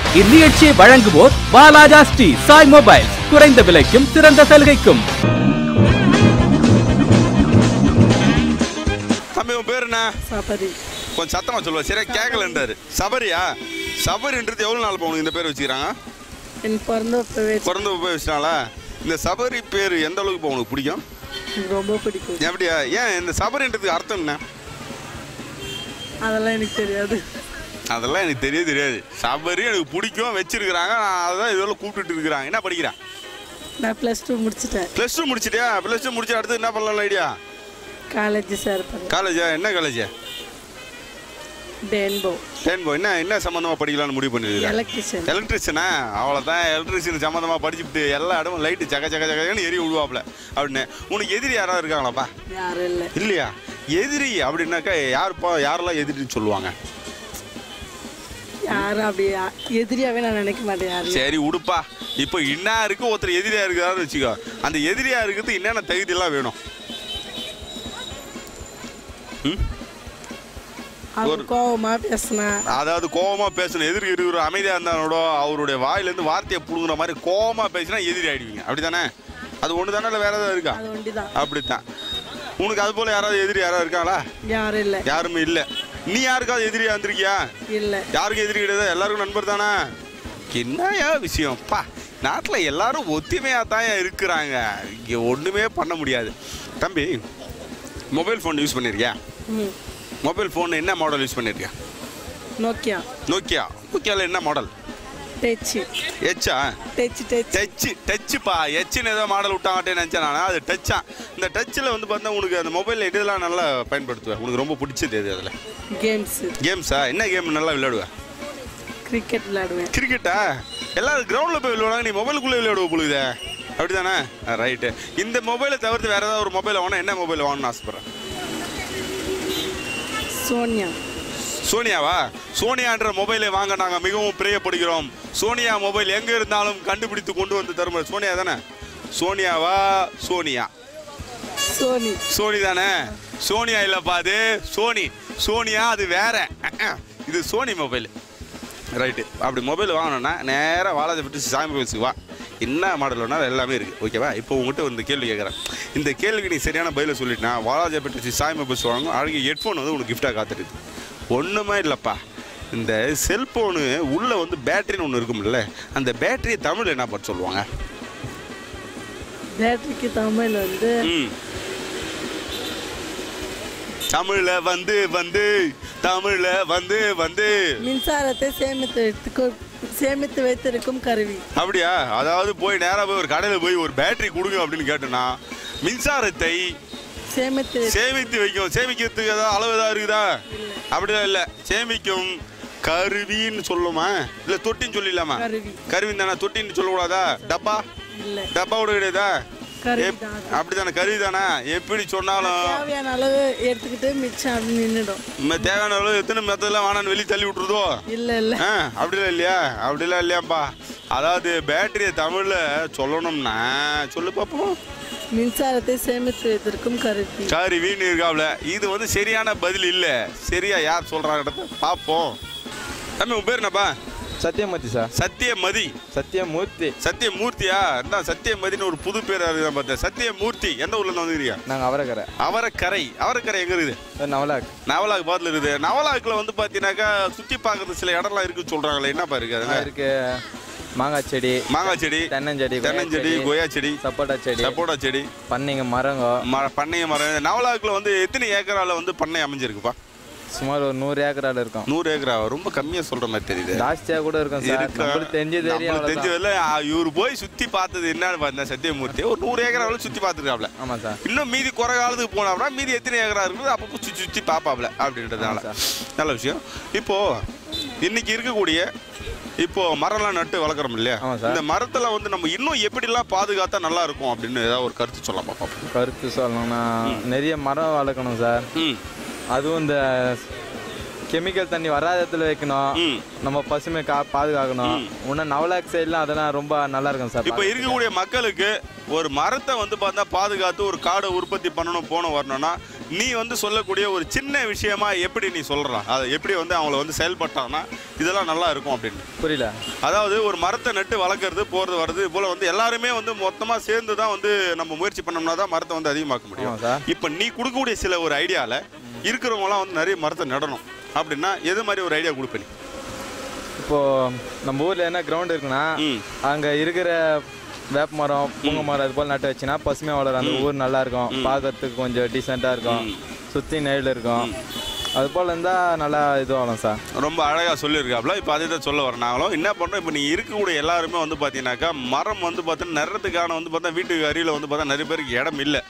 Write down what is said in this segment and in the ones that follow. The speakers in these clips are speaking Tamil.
இந்நிகழ்ச்சியை வழங்குவோர் பாலாஜா ஸ்ரீ சாய் மொபைல் குறைந்த விலைக்கும் சிறந்த சலுகைக்கும் தம்பி உன் பேர் என்ன சபரி கொஞ்சம் சத்தமா சொல்லுவா சரியா கேட்கலன்றாரு சபரியா சபரின்றது எவ்வளோ நாள் போகணும் இந்த பேர் வச்சுக்கிறாங்க என் பிறந்தப்பவே பிறந்த போய் வச்சுனால இந்த சபரி பேர் எந்த அளவுக்கு இப்போ உனக்கு பிடிக்கும் எனக்கு ரொம்ப பிடிக்கும் எப்படியா ஏன் இந்த சபரின்றதுக்கு அர்த்தம் என்ன அதெல்லாம் எனக்கு தெரியாது அதெல்லாம் எனக்கு தெரிய தெரியாது சபரி எனக்கு பிடிக்கும் வச்சிருக்கிறாங்க நான் அதான் இதெல்லாம் கூப்பிட்டுட்டு இருக்கிறாங்க என்ன படிக்கிறேன் நான் ப்ளஸ் டூ முடிச்சிட்டேன் ப்ளஸ் டூ முடிச்சிட்டியா ப்ளஸ் டூ முடிச்சு அடுத்து என்ன பண்ணலாம் ஐடியா காலேஜ் சேர்ப்பேன் காலேஜா என்ன காலேஜா டேன்போ டென்போ என்ன என்ன சம்மந்தமாக படிக்கலாம்னு முடிவு பண்ணிருக்கேன் எலக்ட்ரிஷியன் எலக்ட்ரிஷியனா அவ்வளோதான் எலக்ட்ரிஷியன் சம்மந்தமாக படிச்சுட்டு எல்லா இடமும் லைட்டு சக சக சகன்னு எரி விடுவாப்புல அப்படின்னு உனக்கு எதிரி யாராவது இருக்காங்களாப்பா யாரும் இல்லை இல்லையா எதிரி அப்படின்னாக்கா யாருப்பா யாரெல்லாம் எதிரின்னு சொல்லுவாங்க யாரும் அப்படி யா- எதிரியாவே நான் நினைக்க மாட்டேன் யாரும் சரி உடுப்பா இப்போ இன்னா இருக்கு ஒருத்தர் எதிரியா இருக்கிறாருன்னு வச்சுக்கோ அந்த எதிரியா இருக்கிறது என்னென்ன தகுதியெல்லாம் வேணும் ம் அவர் கோவமா பேசினா அதாவது கோவமா பேசணும் எதிரி இருக்கிற அமைதியா இருந்தானோட அவருடைய வாயிலேருந்து வார்த்தையை புடுங்குற மாதிரி கோவமா பேசினா எதிரி ஆயிடுவீங்க அப்படிதானே அது ஒன்று தானே இல்லை வேற ஏதாவது இருக்கா அது ஒண்டிதான் அப்படித்தான் உனக்கு அது போல யாராவது எதிரி யாராவது இருக்காங்களா யாரும் இல்லை யாருமே இல்லை நீ யாருக்காவது எதிரியா இருந்திருக்கியா இல்லை யாருக்கும் எதிரி கிடையாது எல்லாருக்கும் நண்பர் தானே என்னயா விஷயம் பா நாட்டில் எல்லாரும் ஒத்துமையாக தான் இருக்கிறாங்க இங்கே ஒன்றுமே பண்ண முடியாது தம்பி மொபைல் ஃபோன் யூஸ் பண்ணியிருக்கியா ம் மொபைல் ஃபோன் என்ன மாடல் யூஸ் பண்ணியிருக்கியா நோக்கியா நோக்கியா நோக்கியாவில் என்ன மாடல் டச்சு எச்சா டச்சு டச் டச்சு டச்சுப்பா எச்சுன்னு ஏதோ மாடல் விட்டாங்கட்டே நினச்சேன் நான் அது டச்சா இந்த டச்சில் வந்து பார்த்தா உனக்கு அந்த மொபைலில் இதெல்லாம் நல்லா பயன்படுத்துவேன் உனக்கு ரொம்ப பிடிச்சது எது அதில் கேம்ஸு கேம்ஸா என்ன கேம் நல்லா விளையாடுவேன் கிரிக்கெட் விளையாடுவேன் கிரிக்கெட்டா எல்லாரும் கிரவுண்டில் போய் விளையாடுவாங்க நீ மொபைலுக்குள்ளே விளையாடுவ பொழுது அப்படிதானே ரைட்டு இந்த மொபைலை தவிர்த்து வேற ஏதாவது ஒரு மொபைல் வாங்கினா என்ன மொபைல் வாங்கணும்னு ஆசைப்படுறேன் சோனியா சோனியாவா சோனியான்ற மொபைலை வாங்க நாங்கள் மிகவும் பிரியப்படுகிறோம் சோனியா மொபைல் எங்கே இருந்தாலும் கண்டுபிடித்து கொண்டு வந்து தரும் சோனியா தானே சோனியாவா சோனியா சோனி சோனி தானே சோனியா இல்லைப்பா அது சோனி சோனியா அது வேற இது சோனி மொபைல் ரைட்டு அப்படி மொபைல் வாங்கணும்னா நேராக வாலாஜை விட்டு சாமி கோயிலுக்கு வா என்ன மாடல் வேணாலும் எல்லாமே இருக்குது ஓகேவா இப்போ உங்ககிட்ட இந்த கேள்வி கேட்குறேன் இந்த கேள்விக்கு நீ சரியான பதிலை சொல்லிட்டா வாலாஜாப்பேட்டை சாய் மொபைல்ஸ் வாங்கும் அழகு ஹெட்ஃபோன் வந்து உனக்கு கிஃப்டாக காத்துருக்கு ஒன்றுமே இல்லைப்பா இந்த செல்ஃபோனு உள்ளே வந்து பேட்டரின்னு ஒன்று இருக்கும்ல அந்த பேட்டரியை தமிழ் என்ன பண்ண சொல்லுவாங்க பேட்டரிக்கு தமிழ் வந்து ம் தமிழ்ல வந்து வந்து தமிழ்ல வந்து வந்து மின்சாரத்தை சேமித்து வைத்து சேமித்து வைத்திருக்கும் கருவி அப்படியா அதாவது போய் நேரா போய் ஒரு கடையில் போய் ஒரு பேட்டரி கொடுங்க அப்படின்னு கேட்டேன்னா மின்சாரத்தை சேமித்து சேமித்து வைக்கும் சேமிக்கிறதுக்கு ஏதாவது அளவு ஏதாவது இருக்குதா அப்படிலாம் இல்லை சேமிக்கும் கருவின்னு சொல்லுமா இல்லை தொட்டின்னு சொல்லிடலாமா கருவி. கருவி தானே தொட்டின்னு சொல்லக்கூடாதா டப்பா இல்லை டப்பாவோட கிடையாதா கருவி எப்- தான் அது. அப்படிதானே கருவி தானே எப்படி சொன்னாலும் தேவையான அளவு எடுத்துக்கிட்டு மிச்சம் அப்படி நின்றுடும் ம- தேவையான அளவு எத்தனை மெத்தெல்லாம் வேணான்னு வெளியே தள்ளி விட்டுருதோ இல்லை இல்லை ஆ அப்படிலாம் இல்லையா அப்படிலாம் இல்லையாப்பா அதாவது பேட்டரியை தமிழில் சொல்லணும்னா சொல்லு பார்ப்போம் மின்சாரத்தை சேமித்து வைத்திருக்கும் கருவி கருவின்னு இருக்காப்ல இது வந்து சரியான பதில் இல்லை சரியா யார் சொல்கிறாங்க பார்ப்போம் தம்பி உன் பேர் என்னப்பா சத்தியமூர்த்தி சார் சத்தியமதி சத்தியமூர்த்தி சத்தியமூர்த்தியா என்ன சத்தியமதின்னு ஒரு புது பேர் இருக்குதான் பார்த்தேன் சத்தியமூர்த்தி எந்த ஊர்ல இருந்து வந்துக்கிறீங்க நாங்கள் அவரக்கரை அவரக்கரை அவரக்கரை எங்க இருக்குது சார் நவலாக் நவலாக்கு பாத்துல இருக்குது நவலாக்குல வந்து பாத்தீங்கன்னாக்கா சுத்தி பார்க்கறது சில இடம்லாம் இருக்குன்னு சொல்றாங்களே என்னப்பா இருக்கு அதுல இருக்கு மாங்காய் செடி மாங்காய் செடி தென்னஞ்செடி தென்னஞ்செடி கொய்யா செடி சப்போட்டா செடி சப்போட்டா செடி பண்ணைங்க மரங்க ம- பண்ணைய மரம் நவலாக்குல வந்து எத்தனை ஏக்கரால வந்து பண்ணை அமைஞ்சிருக்குப்பா சுமார் ஒரு நூறு ஏக்கரால இருக்கும் நூறு ஏக்கரா ரொம்ப கம்மியா சொல்ற மாதிரி தெரியுது ஜாஸ்தியாக கூட இருக்கும் சார் இருக்கா? நம்மளுக்கு தெரிஞ்சது ஏரியா நம்மளுக்கு தெரிஞ்சதுல ஆ, இவரு போய் சுத்தி பார்த்தது என்னன்னு பார்த்தா சத்தியமூர்த்தி ஒரு நூறு ஏக்கராவில் சுத்தி பார்த்துருக்காப்ல ஆமாம் சார் இன்னும் மீதி குறை காலத்துக்கு போனாப்னா மீதி எத்தனை ஏக்கரா இருக்குது அப்பப்போ சுற்றி சுற்றி பார்ப்பாப்ல அப்படின்றதுனால ஆமா நல்ல விஷயம் இப்போ இன்னைக்கு இருக்கக்கூடிய இப்போ மரம்லாம் நட்டு வளர்க்குறோம் இல்லையா ஆமா சார். இந்த மரத்துல வந்து நம்ம இன்னும் எப்படிலாம் பாதுகாத்தா நல்லா இருக்கும் அப்படின்னு ஏதாவது ஒரு கருத்து சொல்லலாம் பார்ப்போம் கருத்து சொல்லணும்னா நிறைய மரம் வளர்க்கணும் சார் ம் அதுவும் இந்த கெமிக்கல் தண்ணி வராத இடத்துல வைக்கணும் ம். நம்ம பசுமை கா பாதுகாக்கணும் இன்னும் நவலாக் சைட்லாம் அதெல்லாம் ரொம்ப நல்லா இருக்கும் சார் இப்போ இருக்கக்கூடிய மக்களுக்கு ஒரு மரத்தை வந்து பார்த்தா பாதுகாத்து ஒரு காடை உற்பத்தி பண்ணணும் போன வரணும்னா நீ வந்து சொல்லக்கூடிய ஒரு சின்ன விஷயமா எப்படி நீ சொல்றா அதை எப்படி வந்து அவங்கள வந்து செயல்பட்டாங்கன்னா இதெல்லாம் நல்லா இருக்கும் அப்படின்னு புரியல அதாவது ஒரு மரத்தை நட்டு வளர்க்குறது போகிறது வர்றது இது போல் வந்து எல்லாருமே வந்து மொத்தமாக சேர்ந்து தான் வந்து நம்ம முயற்சி பண்ணோம்னா தான் மரத்தை வந்து அதிகமாக்க ஆமாம் முடியும் சார் இப்போ நீ கொடுக்கக்கூடிய சில ஒரு ஐடியாவில் இருக்கிறவங்களாம் வந்து நிறைய மரத்தை நடணும் அப்படின்னா எது மாதிரி ஒரு ஐடியா கொடுப்ப நீ இப்போ நம்ம ஊர்ல என்ன கிரவுண்ட் இருக்குன்னா ம் அங்க இருக்கிற வேப்ப மரம் பூங்க மரம் அது போல நட்டு வச்சுன்னா பசுமையா வளரும் அந்த ஊர் நல்லா இருக்கும் பார்க்கறதுக்கு கொஞ்சம் டீசெண்டா இருக்கும் சுத்தி நெயில் இருக்கும் அது போல இருந்தா நல்லா இதுவாகும் சார் ரொம்ப அழகாக சொல்லியிருக்காப்புல இப்போ அதே தான் சொல்ல வரேன் நாங்களும் என்ன பண்ணுறோம் இப்போ நீ இருக்கக்கூடிய எல்லாருமே வந்து பார்த்தீங்கன்னாக்கா மரம் வந்து பார்த்தீங்கன்னா நடுறதுக்கான வந்து பார்த்தா வீட்டுக்கு அருகில் வந்து பார்த்தா நிறைய பேருக்கு இடம் இல்லை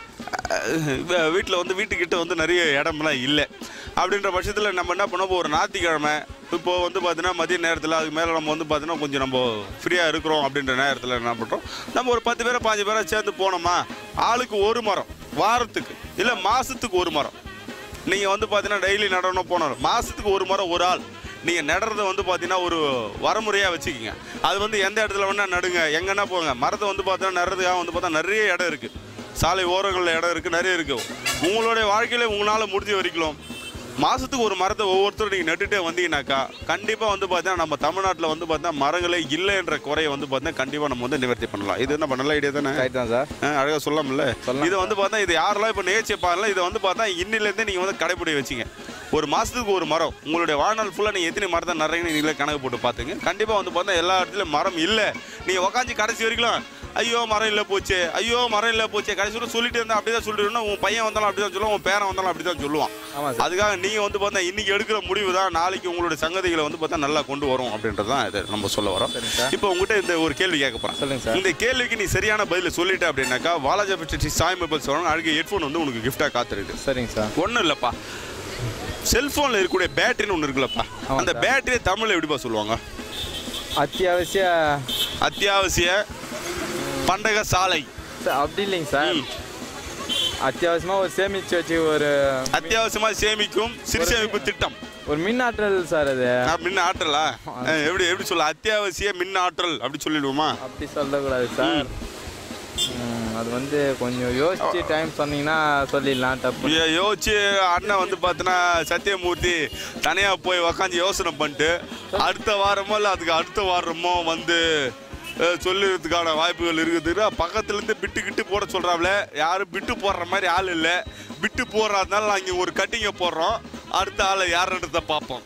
வீட்டில் வந்து வீட்டுக்கிட்ட வந்து நிறைய இடம்லாம் இல்லை அப்படின்ற பட்சத்தில் நம்ம என்ன பண்ணோம் இப்போ ஒரு ஞாயிற்றுக்கிழமை இப்போ வந்து பார்த்தீங்கன்னா மதிய நேரத்தில் அதுக்கு மேலே நம்ம வந்து பார்த்தீங்கன்னா கொஞ்சம் நம்ம ஃப்ரீயாக இருக்கிறோம் அப்படின்ற நேரத்தில் என்ன பண்ணுறோம் நம்ம ஒரு பத்து பேரை பாஞ்சு பேரை சேர்ந்து போனோமா ஆளுக்கு ஒரு மரம் வாரத்துக்கு இல்லை மாதத்துக்கு ஒரு மரம் நீங்கள் வந்து பார்த்தீங்கன்னா டெய்லி நடணும் போனோம் மாதத்துக்கு ஒரு முறை ஒரு ஆள் நீங்கள் நடுறத வந்து பார்த்தீங்கன்னா ஒரு வரமுறையாக வச்சுக்கிங்க அது வந்து எந்த இடத்துல வேணால் நடுங்க எங்கன்னா போங்க மரத்தை வந்து பார்த்தீங்கன்னா நடுறதுக்காக வந்து பார்த்தா நிறைய இடம் இருக்குது சாலை ஓரங்களில் இடம் இருக்குது நிறைய இருக்குது உங்களுடைய வாழ்க்கையில உங்களால் முடிஞ்ச வரைக்கும் மாதத்துக்கு ஒரு மரத்தை ஒவ்வொருத்தரும் நீங்கள் நட்டுட்டே வந்தீங்கன்னாக்கா கண்டிப்பாக வந்து பார்த்தீங்கன்னா நம்ம தமிழ்நாட்டில் வந்து பார்த்தீங்கன்னா மரங்களே இல்லைன்ற குறையை வந்து பார்த்தீங்கன்னா கண்டிப்பாக நம்ம வந்து நிவர்த்தி பண்ணலாம் இது என்ன நல்ல ஐடியா தானே ரைட் தான் சார் ஆ, அழகா சொல்லலாம்ல சொல்லலாம். இதை வந்து பார்த்தா இது யாரெல்லாம் இப்போ நேர்ச்சி பாருல இதை வந்து பார்த்தா இன்னிலேருந்தே நீங்கள் வந்து கடைப்பிடி வச்சிங்க ஒரு மாதத்துக்கு ஒரு மரம் உங்களுடைய வாழ்நாள் ஃபுல்லாக நீங்கள் எத்தனை மரத்தை நிறைய நீங்களே கணக்கு போட்டு பார்த்துங்க கண்டிப்பாக வந்து பார்த்தா எல்லா இடத்துலையும் மரம் இல்லை நீங்கள் உக்காந்து கடைசி வரைக்கும் ஐயோ மரம் இல்லை போச்சு ஐயோ மரம் இல்லை போச்சு கடைசி வரை சொல்லிட்டு இருந்தா அப்படி தான் சொல்லிட்டு உன் பையன் வந்தாலும் அப்படி தான் சொல்லுவான் உன் பேரன் வந்தாலும் அப்படி தான் சொல்லுவான் ஆமா சார் அதுக்காக நீங்கள் வந்து பார்த்தா இன்னைக்கு எடுக்கிற முடிவு தான் நாளைக்கு உங்களுடைய சங்கதிகளை வந்து பார்த்தா நல்லா கொண்டு வரும் அப்படின்றது தான் இது நம்ம சொல்ல வரோம் சரிங்க சார் இப்போ உங்ககிட்ட இந்த ஒரு கேள்வி கேட்க போகிறேன் சொல்லுங்க சார் இந்த கேள்விக்கு நீ சரியான பதில சொல்லிட்ட அப்படின்னாக்கா வாலாஜா பிச்சி சாய் மொபைல் சொல்றாங்க அழகிய ஹெட்ஃபோன் வந்து உனக்கு கிஃப்டாக காத்திருக்கு சரிங்க சார் ஒன்றும் இல்லைப்பா செல்ஃபோனில் இருக்கக்கூடிய பேட்டரின்னு ஒன்று இருக்குல்லப்பா ஆமா அந்த சார். பேட்டரியை தமிழில் எப்படிப்பா சொல்லுவாங்க அத்தியாவசிய அத்தியாவசிய பண்டக சாலை சார் அப்படி இல்லைங்க சார் ம். அத்தியாவசியமா ஒரு சேமிச்சு வச்சு ஒரு அத்தியாவசியமாக சேமிக்கும் சிறு சேமிப்பு திட்டம் ஒரு மின் ஆற்றல் சார் அது நான் மின் ஆற்றலா அஹ், எப்படி எப்படி சொல்ல அத்தியாவசிய மின் ஆற்றல் அப்படி சொல்லிடுவோமா அப்படி சொல்லக்கூடாது சார் ம், அது வந்து கொஞ்சம் யோசிச்சு டைம் சொன்னீங்கன்னா சொல்லிடலாம் தப்பு யோ- யோசிச்சு அண்ணன் வந்து பார்த்தீங்கன்னா சத்தியமூர்த்தி தனியாக போய் உக்காந்து யோசனை பண்ணிட்டு அடுத்த வாரமோ இல்லை அதுக்கு அடுத்த வாரமோ வந்து அஹ், சொல்லுறதுக்கான வாய்ப்புகள் இருக்குதுன்னா பக்கத்துலேருந்து பிட்டு கிட்டு போட சொல்கிறாங்களே யாரும் பிட்டு போடுற மாதிரி ஆள் இல்லை பிட்டு போடுறதுனால நாங்கள் இங்கே ஒரு கட்டிங்கை போடுறோம் அடுத்த ஆளை யாருன்றத பார்ப்போம்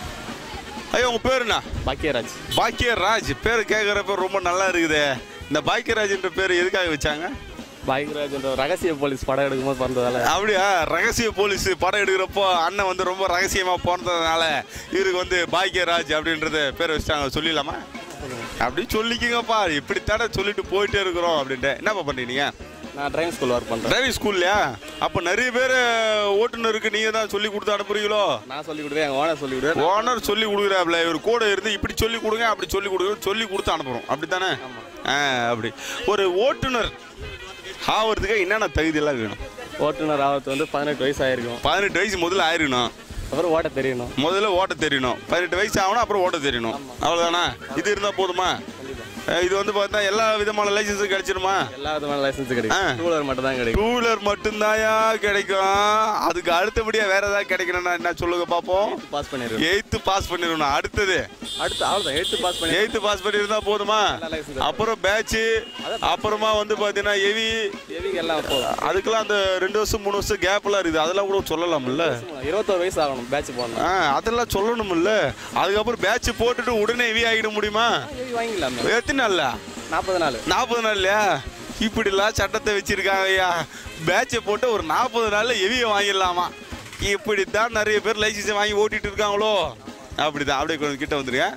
ஐயோ உங்கள் பேர் என்ன பாக்கியராஜ் பாக்கியராஜ் பேர் கேட்குறப்ப ரொம்ப நல்லா இருக்குதே இந்த பாக்கியராஜ்ன்ற பேர் எதுக்காக வச்சாங்க பாக்கியராஜ் என்ற ரகசிய போலீஸ் படம் எடுக்கும்போது பிறந்ததால அப்படியா ரகசிய போலீஸ் படம் எடுக்கிறப்போ அண்ணன் வந்து ரொம்ப ரகசியமா பிறந்ததுனால இவருக்கு வந்து பாக்கியராஜ் அப்படின்றத பேர் வச்சுட்டாங்க சொல்லிடலாமா அப்படி சொல்லிக்கங்கப்பா இப்படித்தானே சொல்லிட்டு போயிட்டே இருக்கிறோம் அப்படின்ட்டு என்னப்பா பண்ணுறீங்க நான் டிரைவிங் ஸ்கூல் ஒர்க் பண்ணுறேன் டிரைவிங் ஸ்கூல்லையா அப்போ நிறைய பேர் ஓட்டுநருக்கு நீங்கள் தான் சொல்லி கொடுத்து அனுப்புறீங்களோ நான் சொல்லி கொடுத்தேன் எங்கள் ஓனர் சொல்லி கொடுத்தேன் ஓனர் சொல்லி கொடுக்குறாப்ல இவர் கூட இருந்து இப்படி சொல்லி கொடுங்க அப்படி சொல்லி கொடுங்க சொல்லி கொடுத்து அனுப்புகிறோம் அப்படித்தானே ஆ அப்படி ஒரு ஓட்டுநர் ஆகிறதுக்கு என்னென்ன தகுதியெல்லாம் வேணும் ஓட்டுநர் ஆகிறது வந்து பதினெட்டு வயசு ஆயிருக்கும் பதினெட்டு வயசு முதல்ல ஆயிருக்கணும் அப்புறம் ஓட்ட தெரியணும் முதல்ல ஓட்ட தெரியணும் பதினெட்டு வயசு ஆகணும் அப்புறம் ஓட்ட தெரியணும் அவ்வளோதானா இது இருந்தால் போதுமா அஹ் இது வந்து பார்த்தா எல்லா விதமான லைசன்ஸும் கிடைச்சிருமா எல்லா விதமான லைசன்ஸ் ஆ. கிடைக்கும் டூ வீலர் மட்டும் தான் கிடைக்கும் டூ வீலர் மட்டும்தாயா கிடைக்கும் அதுக்கு அடுத்தபடியாக வேற ஏதாவது கிடைக்கணும்னா என்ன சொல்லுங்க பார்ப்போம் பாஸ் பண்ணிடுவேன் எயித்து பாஸ் பண்ணிடணும் அடுத்தது அடுத்து அவ்வளோதான் எயித்து பாஸ் பண்ணி எயித்து பாஸ் பண்ணியிருந்தா போதுமா எல்லா license அப்புறம் பேட்ச் அப்புறமா வந்து பார்த்தீங்கன்னா ஹெவி எவிக்கு எல்லாம் போதும் அதுக்கெல்லாம் அந்த ரெண்டு வருஷம் மூணு வருஷம் கேப்லாம் இருக்குது அதெல்லாம் கூட சொல்லலாம்ல இருபத்தோரு வயசு ஆகணும் பேட்ச் போடணும் ஆ அதெல்லாம் சொல்லணும்ல அதுக்கப்புறம் பேட்ச் போட்டுட்டு உடனே ஹெவி ஆகிட முடியுமா எவி வாங்கிக்கலாமே எத்தனை நாள்ல நாற்பது நாள் நாற்பது நாள் இல்லையா இப்படிலாம் சட்டத்தை வச்சிருக்காங்க ஐயா பேட்சை போட்டு ஒரு நாற்பது நாள்ல எவியை வாங்கிடலாமா இப்படித்தான் நிறைய பேர் லைசன்ஸை வாங்கி ஓட்டிட்டு இருக்காங்களோ அப்படிதான் அப்படியே கொஞ்சம் கிட்ட வந்துருங்க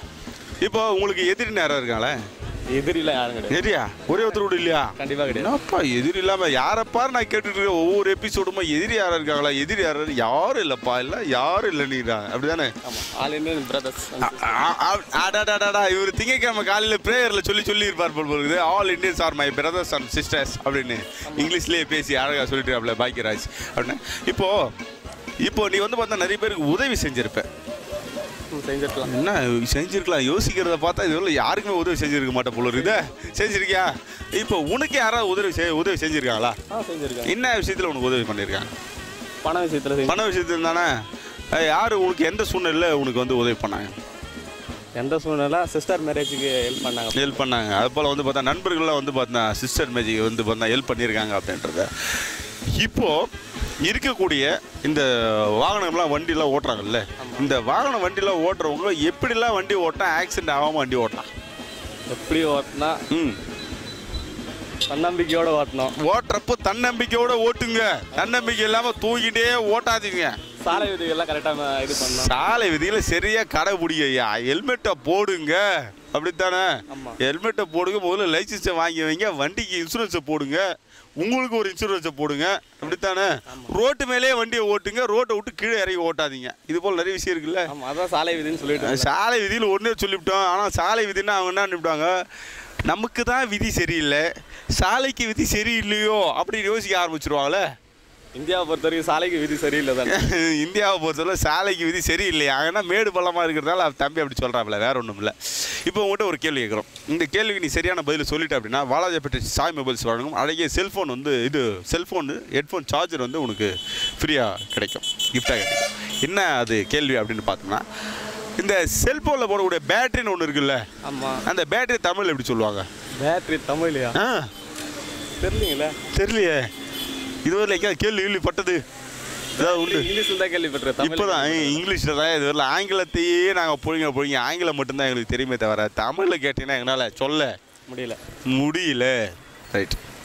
இப்போ உங்களுக்கு எதிரி நேரம் இருக்காங்களே எதிரில யாரும் கிடையாது எதிரியா ஒரே ஒருத்தர் கூட இல்லையா கண்டிப்பாக கிடையாது என்னப்பா எதிரி இல்லாம யாரப்பாரு நான் கேட்டுட்டு இருக்கேன் ஒவ்வொரு எபிசோடுமா எதிரி யாரா இருக்காங்களா எதிரி யாரா யாரும் இல்லப்பா இல்ல யாரும் இல்லை நீடா அப்படிதானே ஆமாம் ஆல் இண்டியன் பிரதர்ஸ் அடாடாடாடா இவர் திங்கக்கிழமை காலையில் ப்ரேயரில் சொல்லி சொல்லி இருப்பார் போல் போகுது all Indians are my brothers and sisters அப்படின்னு இங்கிலீஷ்லேயே பேசி அழகாக சொல்லிட்டு பாக்கியராஜ் அப்படின்னு இப்போ இப்போ நீ வந்து பார்த்தா நிறைய பேருக்கு உதவி செஞ்சிருப்ப ம், செஞ்சிருக்கலாம் என்ன செஞ்சிருக்கலாம் யோசிக்கிறத பார்த்தா இதுவரை யாருக்குமே உதவி செஞ்சிருக்க மாட்டேன் போல இருக்குது செஞ்சிருக்கியா இப்போ உனக்கு யாராவது உதவி செய் உதவி செஞ்சிருக்காங்களா ஆ செஞ்சிருக்கேன் என்ன விஷயத்தில் உனக்கு உதவி பண்ணியிருக்காங்க பண விஷயத்தில் செஞ்சு பண விஷயத்தில் தானே அஹ் யாரு உனக்கு எந்த சூழ்நிலையில் உனக்கு வந்து உதவி பண்ணாங்க எந்த சூழ்நிலை சிஸ்டர் மேரேஜுக்கு ஹெல்ப் பண்ணாங்க ஹெல்ப் பண்ணாங்க அது போல் வந்து பார்த்தா நண்பர்கள்லாம் வந்து பார்த்தா சிஸ்டர் மேஜிக் வந்து பார்த்தா ஹெல்ப் பண்ணியிருக்காங்க அப்படின்றத இப்போ இருக்கக்கூடிய இந்த வாகனம்லாம் வண்டிலாம் ஓட்டுறாங்கல்ல இந்த வாகன வண்டிலாம் ஓட்டுறவங்க எப்படிலாம் வண்டி ஓட்டினா ஆக்சிடென்ட் ஆகாமல் வண்டி ஓட்டலாம் எப்படி ஓட்டினா ம் தன்னம்பிக்கையோட ஓட்டணும் ஓட்டுறப்போ தன்னம்பிக்கையோட ஓட்டுங்க தன்னம்பிக்கை இல்லாமல் தூங்கிட்டே ஓட்டாதீங்க சாலை விதிகள்லாம் கரெக்டாக இது பண்ணணும் சாலை விதிகளை சரியா கடைபிடிங்க ஐயா ஹெல்மெட்டை போடுங்க அப்படித்தானே ஆமா. ஹெல்மெட்டை போடுங்க முதல்ல லைசன்ஸை வாங்கி வைங்க வண்டிக்கு இன்சூரன்ஸை போடுங்க உங்களுக்கு ஒரு இன்சூரன்ஸை போடுங்க அப்படித்தானே ரோட்டு மேலேயே வண்டியை ஓட்டுங்க ரோட்டை விட்டு கீழே இறங்கி ஓட்டாதீங்க இது போல் நிறைய விஷயம் இருக்குல்ல ஆமாம் அதான் சாலை விதின்னு சொல்லிட்டு இருந்தேன். சாலை விதியில் ஒன்றே சொல்லிவிட்டோம் ஆனால் சாலை விதின்னா அவங்க என்ன நினைப்பாங்க நமக்கு தான் விதி சரியில்லை சாலைக்கு விதி சரியில்லையோ அப்படின்னு யோசிக்க ஆரம்பிச்சிருவாங்களே இந்தியாவை பொறுத்த வரைக்கும் சாலைக்கு விதி சரியில்லை தானே இந்தியாவை பொறுத்தவரை சாலைக்கு விதி சரியில்லையா ஏன்னா மேடு பள்ளமாக இருக்கிறதால அவன் தம்பி அப்படி சொல்கிறாப்புல வேற ஒன்றும் இல்லை இப்போ உங்கள்கிட்ட ஒரு கேள்வி கேட்குறோம் இந்த கேள்விக்கு நீ சரியான பதில் சொல்லிட்ட அப்படின்னா வாலாஜாப்பேட்டை சாய் மொபைல்ஸ் வழங்கும் அழகிய செல்ஃபோன் வந்து இது செல்ஃபோன் ஹெட்ஃபோன் சார்ஜர் வந்து உனக்கு ஃப்ரீயாக கிடைக்கும் கிஃப்டாக கிடைக்கும் என்ன அது கேள்வி அப்படின்னு பார்த்தோம்னா இந்த செல்ஃபோனில் போடக்கூடிய பேட்டரின்னு ஒன்று இருக்குல்ல ஆமாம் அந்த பேட்டரி தமிழ் எப்படி சொல்லுவாங்க பேட்டரி தமிழ்லையா ஆ தெரியலீங்களே தெரியலையே இதுவரை எங்கேயாவது கேள்வி கேள்விப்பட்டது ஏதாவது உண்டு இங்கிலீஷில் தான் கேள்விப்பட்டிருக்கேன் தமிழ் இப்போதான் இங்கிலீஷில் தான் இது வரல ஆங்கிலத்தையே நாங்கள் பொழிங்க பொழிங்க ஆங்கிலம் மட்டும்தான் எங்களுக்கு தெரியுமே தவிர தமிழில் கேட்டீங்கன்னா எங்களால் சொல்ல முடியல முடியல ரைட்